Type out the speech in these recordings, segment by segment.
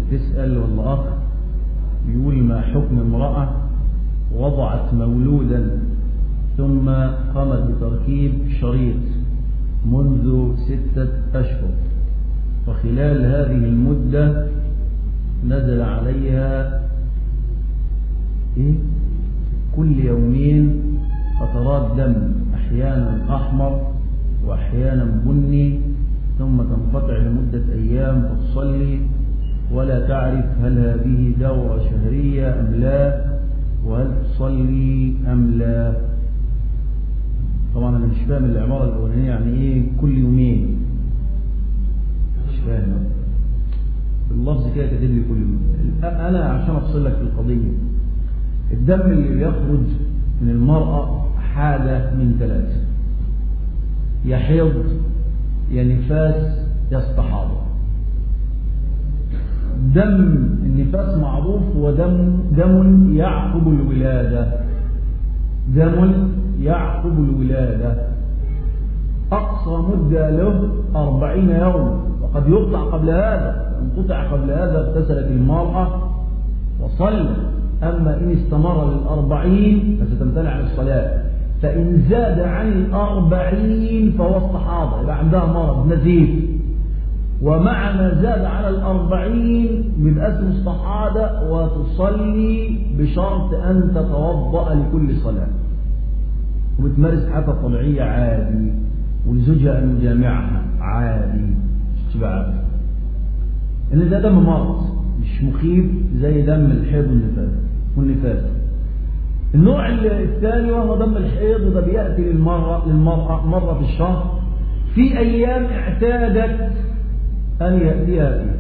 بتسأل ولا أخ بيقول ما حكم امرأة وضعت مولودا ثم قامت بتركيب شريط منذ ستة أشهر وخلال هذه المدة نزل عليها إيه؟ كل يومين قطرات دم أحيانا أحمر وأحيانا بني ثم تنقطع لمدة أيام فتصلي ولا تعرف هل هذه دورة شهرية أم لا وهل تصلي أم لا طبعا أنا مش فاهم العبارة الأولانية يعني إيه كل يومين مش فاهم اللفظ كده كاتب لي كل يوم أنا عشان أفصل لك في القضية الدم اللي بيخرج من المرأة حاجة من ثلاثة يا حيض يا نفاس يا استحاضة دم النفاس معروف هو دم دم يعقب الولادة دم يعقب الولادة أقصى مدة له أربعين يوم وقد يقطع قبل هذا إن قطع قبل هذا اغتسلت المرأة وصلت أما إن استمر للأربعين فستمتنع عن الصلاة فإن زاد عن الأربعين فهو استحاضة يبقى عندها مرض نزيف ومع ما زاد على الأربعين بيبقى اسمه استحاضة وتصلي بشرط أن تتوضأ لكل صلاة وبتمارس حياتها الطبيعية عادي ولزوجها أن يجامعها عادي مش تبقى عادي إن ده دم مرض مش مخيف زي دم الحيض والنفاس والنفاس النوع الثاني وهو دم الحيض وده بيأتي للمرأة, للمرأة مرة في الشهر في أيام اعتادت أن يأتيها فيها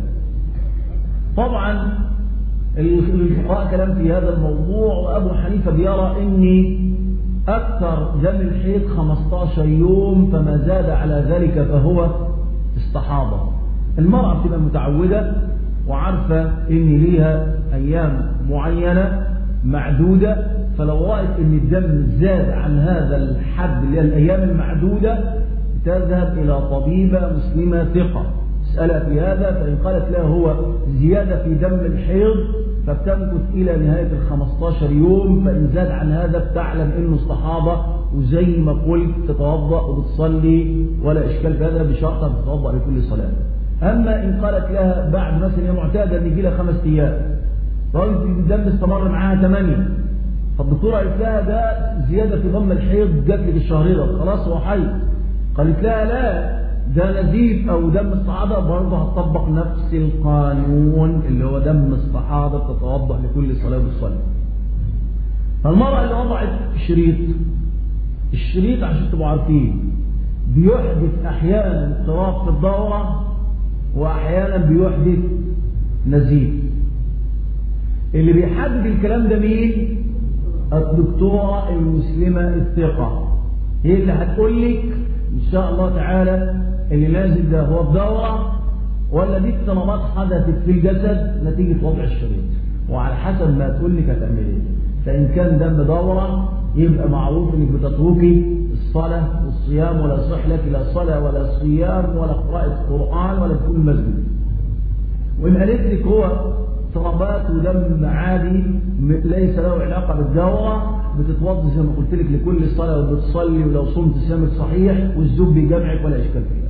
طبعا الفقهاء كلام في هذا الموضوع وأبو حنيفة بيرى أن أكثر دم الحيض 15 يوم فما زاد على ذلك فهو استحاضة المرأة بتبقى متعودة وعارفة ان ليها ايام معينة معدودة فلو رأت ان الدم زاد عن هذا الحد اللي هي الايام المعدودة تذهب الى طبيبة مسلمة ثقة تسألها في هذا فإن قالت له هو زيادة في دم الحيض فبتمكث إلى نهاية ال 15 يوم فإن زاد عن هذا بتعلم إنه استحاضة وزي ما قلت تتوضأ وبتصلي ولا إشكال في هذا بشرط أن تتوضأ لكل صلاة أما إن قالت لها بعد مثلا هي معتادة أن يجي لها خمس أيام راجل الدم استمر معاها ثمانية فالدكتورة قالت لها ده زيادة في ضم الحيض جات لك الشهرين خلاص هو حي قالت لها لا ده نزيف أو دم الصحابة برضه هتطبق نفس القانون اللي هو دم الصحابة تتوضأ لكل صلاة بالصلاة فالمرأة اللي وضعت شريط الشريط عشان تبقوا عارفين بيحدث أحيانا اضطراب في الدورة وأحيانا بيحدث نزيف اللي بيحدد الكلام ده مين الدكتورة المسلمة الثقة هي اللي هتقول لك إن شاء الله تعالى اللي نازل ده هو الدورة ولا دي اضطرابات حدثت في الجسد نتيجة وضع الشريط وعلى حسب ما تقول لك هتعمل ايه فإن كان دم دورة يبقى معروف انك بتتركي الصلاة والصيام ولا يصح لك لا صلاة ولا صيام ولا قراءة قرآن ولا تكون مسجد وإن قالت لك هو اضطرابات ودم عادي ليس له علاقة بالدورة بتتوضي زي ما قلت لك لكل صلاة وبتصلي ولو صمت صيامك صحيح والزوج بيجمعك ولا إشكال فيه